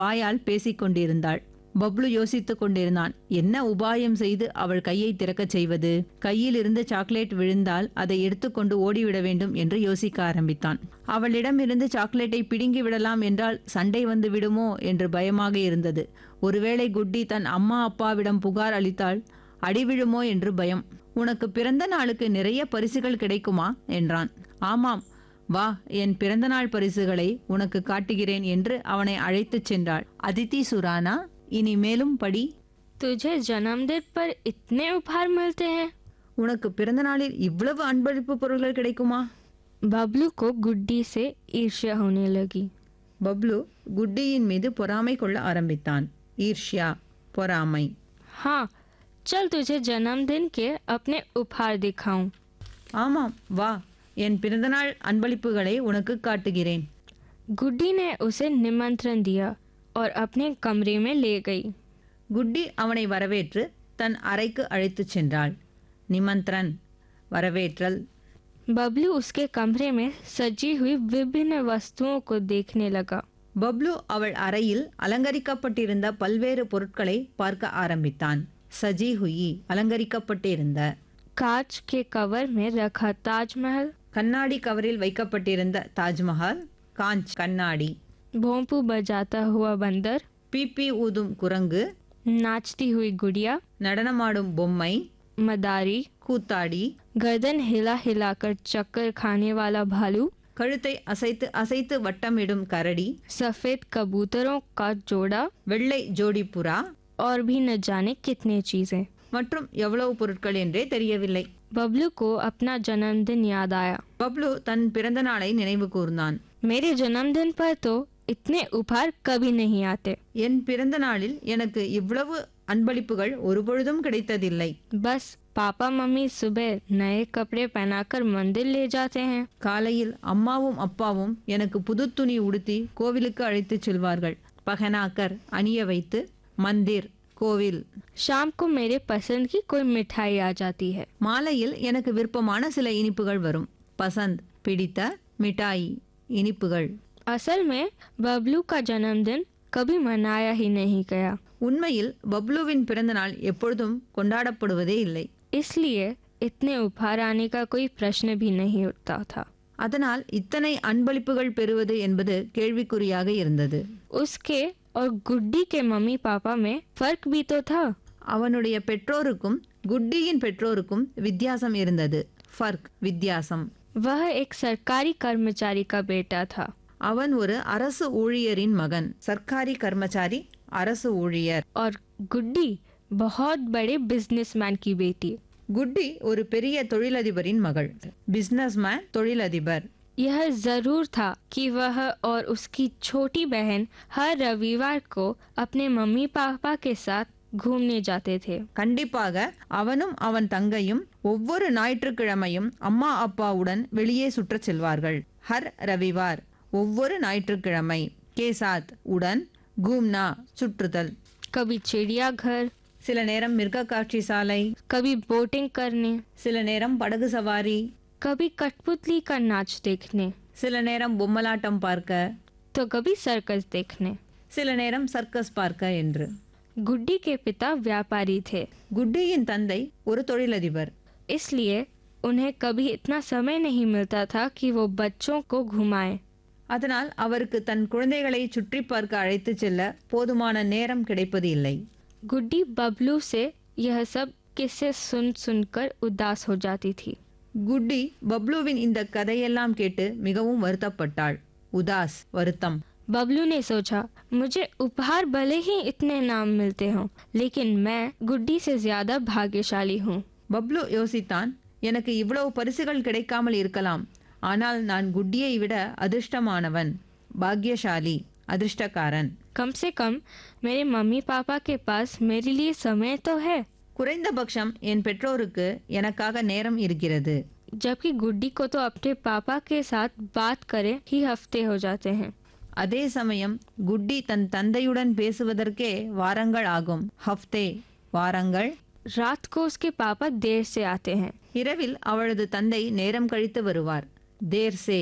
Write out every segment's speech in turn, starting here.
வாயால் பேசிக் கொண்டிருந்தாள் பப்ளு யோசித்துக் கொண்டிருந்தான் என்ன உபாயம் செய்து அவள் கையை திறக்கச் செய்வது கையில் இருந்து சாக்லேட் விழுந்தால் அதை எடுத்துக்கொண்டு ஓடிவிட வேண்டும் என்று யோசிக்க ஆரம்பித்தான் அவளிடமிருந்து சாக்லேட்டை பிடுங்கி விடலாம் என்றால் சண்டை வந்து விடுமோ என்று பயமாக இருந்தது ஒருவேளை குட்டி தன் அம்மா அப்பாவிடம் புகார் அளித்தால் அடி விழுமோ என்று பயம் உனக்கு பிறந்த நாளுக்கு நிறைய பரிசுகள் கிடைக்குமா என்றான் ஆமாம் வா என் பிறந்தநாள் பரிசுகளை உனக்கு காட்டுகிறேன் என்று அவனை அழைத்துச் சென்றாள் அதித்தி சுரானா இனி மேலும் படி तुझे जन्मदिन पर इतने उपहार मिलते हैं உனக்கு பிறந்த நாளில் இவ்வளவு அன்பளிப்பு பொருள்கள் கிடைக்குமா बबलू को गुड्डी से ईर्ष्या होने लगी பப்ளு குட்டியின் மீது பொறாமை கொள்ள ஆரம்பித்தான் ஈர்ஷ்யா பொறாமை हाँ चल तुझे जन्मदिन के अपने उपहार दिखाऊं ஆமாம் வா என் பிறந்தநாள் அன்பளிப்புகளை உனக்கு காட்டுகிறேன் गुड्डी ने उसे निमंत्रण दिया और अपने कमरे में ले गई குட்டி அவனை வரவேற்று தன் அறைக்கு அழைத்துச் சென்றாள் நிமந்திரன் வரவேற்றல் बबलू उसके कमरे में सजी हुई विभिन्न वस्तुओं को देखने लगा பப்ளு அவள் அறையில் அலங்கரிக்கப்பட்டிருந்த பல்வேறு பொருட்களை பார்க்க ஆரம்பித்தான் சஜி ஹுயி அலங்கரிக்கப்பட்டிருந்த कांच के कवर में रखा ताजमहल கண்ணாடி கவரில் வைக்கப்பட்டிருந்த தாஜ்மஹால் காஞ்ச் கண்ணாடி भोंपू बजाता हुआ बंदर பிபி ஊதும் குரங்கு नाचती हुई गुड़िया நடனமாடும் பொம்மை मदारी கூத்தாடி गर्दन हिला हिलाकर चक्कर खाने वाला भालू கழுத்தை அசைத்து அசைத்து வட்டமிடும் கரடி सफेद कबूतरों का जोड़ा வெள்ளை ஜோடி புறா और भी न जाने कितने चीजें மற்றும் எவ்வளவு பொருட்கள் என்றே தெரியவில்லை बबलू को अपना जन्मदिन याद आया பப்ளு தன் பிறந்த நாளை நினைவு கூர்ந்தான் मेरे जन्मदिन पर तो इतने उपहार कभी नहीं आते என் பிறந்த நாளில் எனக்கு இவ்வளவு அன்பளிப்புகள் ஒருபொழுதும் கிடைத்ததில்லை बस पापा मम्मी सुबह नए कपड़े पहनाकर मंदिर ले जाते हैं காலையில் அம்மாவும் அப்பாவும் எனக்கு புது துணி உடுத்தி கோவிலுக்கு அழைத்துச் செல்வார்கள் பகனாக்கர் அணிய வைத்து மந்திர் கோவில் शाम को मेरे पसंद की कोई मिठाई आ जाती है மாலையில் எனக்கு விருப்பமான சில இனிப்புகள் வரும் பசந்த் பிடித்த மிட்டாய் இனிப்புகள் असल में बबलू का जन्मदिन कभी मनाया ही नहीं गया உண்மையில் பப்ளுவின் பிறந்த நாள் எப்பொழுதும் கொண்டாடப்படுவதே இல்லை इसलिए इतने उपहार आने का कोई प्रश्न भी नहीं उठता था அதனால் இத்தனை அன்பளிப்புகள் பெறுவது என்பது கேள்விக்குறியாக இருந்தது उसके और गुड्डी के मम्मी पापा में फर्क भी तो था அவனுடைய பெற்றோருக்கும் குட்டியின் பெற்றோருக்கும் வித்தியாசம் இருந்தது ஃபர்க் வித்தியாசம் वह एक सरकारी कर्मचारी का बेटा था அவன் ஒரு அரசு ஊழியரின் மகன் சர்க்காரி கர்மச்சாரி அரசு ஊழியர் और गुड्डी बहुत बड़े बिजनेसमैन की बेटी குட்டி ஒரு பெரிய தொழிலதிபரின் மகள் பிசினஸ்மேன் தொழிலதிபர் यह जरूर था कि वह और उसकी छोटी बहन हर रविवार को अपने मम्मी पापा के साथ घूमने जाते थे கண்டிப்பாக அவனும் அவன் தங்கையும் ஒவ்வொரு ஞாயிற்றுக்கிழமையும் அம்மா அப்பாவுடன் வெளியே சுற்றச் செல்வார்கள் ஹர் ரவிவார் ஒவ்வொரு ஞாயிற்றுக்கிழமை கேசாத் உடன் கூம்னா சுற்றுதல் कभी चिड़ियाघर சில நேரம் மிருக காட்சி சாலை कभी बोटिंग करने சில நேரம் படகு சவாரி कभी कठपुतली का नाच देखने சில நேரம் பொம்மலாட்டம் பார்க்க तो कभी सर्कस देखने சில நேரம் சர்க்கஸ் பார்க்க என்று गुड्डी के पिता व्यापारी थे குட்டியின் தந்தை ஒரு தொழிலதிபர் इसलिए उन्हें कभी इतना समय नहीं मिलता था कि वो बच्चों को घुमाएं அதனால் அவருக்கு தன் குழந்தைகளை சுற்றி பார்க்க அழைத்துச் செல்ல போதுமான நேரம் கிடைப்பது இல்லை गुड्डी बबलू से यह सब किस्से सुन सुनकर उदास हो जाती थी குட்டி பப்ளுவின் இந்த கதையெல்லாம் கேட்டு மிகவும் வருத்தப்பட்டாள் உதாஸ் வருத்தம் बबलू ने सोचा मुझे उपहार भले ही इतने नाम मिलते हों लेकिन मैं गुड्डी से ज्यादा भाग्यशाली हूँ பப்ளு யோசித்தான் எனக்கு இவ்வளவு பரிசுகள் கிடைக்காமல் இருக்கலாம் ஆனால் நான் குட்டியை விட அதிர்ஷ்டமானவன் பாக்யசாலி அதிர்ஷ்டக்காரன் कम से कम मेरे मम्मी पापा के पास मेरे लिए समय तो है குறைந்தபட்சம் என் பெற்றோருக்கு எனக்காக நேரம் இருக்கிறது जबकि गुड्डी को तो अपने पापा के साथ बात करे ही हफ्ते हो जाते हैं அதே சமயம் குட்டி தன் தந்தையுடன் பேசுவதற்கே வாரங்கள் ஆகும் ஹஃப்தே வாரங்கள் रात को उसके पापा देर से आते हैं இரவில் அவளது தந்தை நேரம் கழித்து வருவார் தேர்சே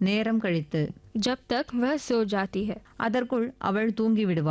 நேரம் கழித்து जब तक वह सो जाती है அதற்குள் அவள் தூங்கி விடுவாள்